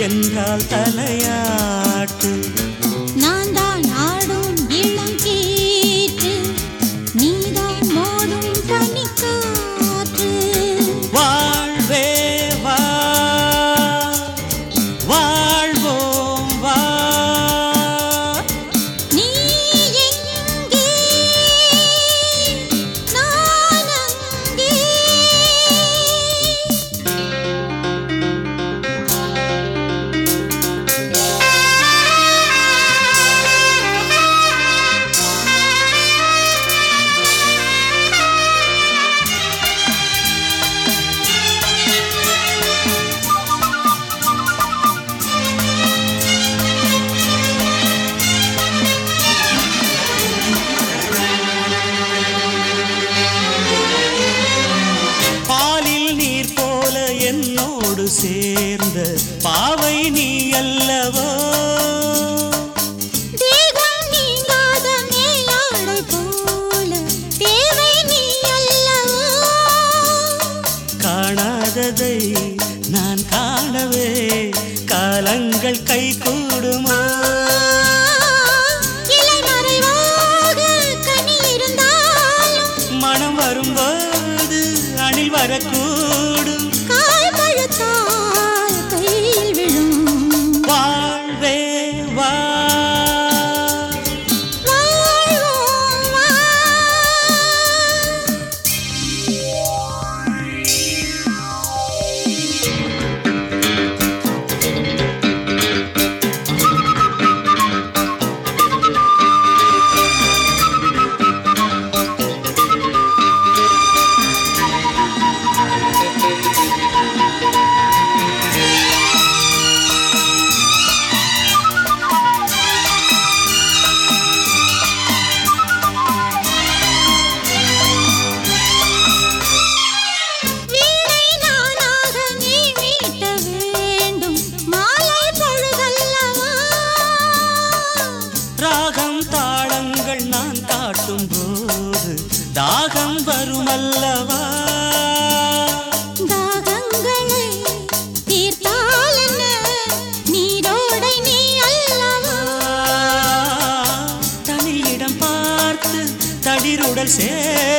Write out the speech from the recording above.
என்றால் தலையாட்டு நான் தான் ஆடும் இளங்கீற்று நீதான் மோதும் பனிக்காற்று வாழ்வே வா வாழ்வோம் வா நீ எங்கே நான் அங்கே பாலில் நீர் போல என்னோடு சேர்ந்த பாவை நீ அல்லவோ தேகம் நீங்காத மேலாடை போல தேவை நீ அல்லவோ காணாததை நான் காணவே காலங்கள் கை கூடுமா இலை மறைவாக கனி இருந்தாலும் மனம் வரும்போது அணில் வரக்கூடும் கால் பழுத்தால் கையில் விழும் வாழ்வே வா வாழ்வோம் வா. வீணை நானாக நீ மீட்ட வேண்டும் மாலை பொழுதல்லவா ராகம் தாளங்கள் நான் காட்டும் போது தாகம் வருமல்லவா தாகங்களை தீர்த்தால் என்ன நீரோடை நீ அல்லவா தனியிடம் பார்த்து தடிருடல் சேர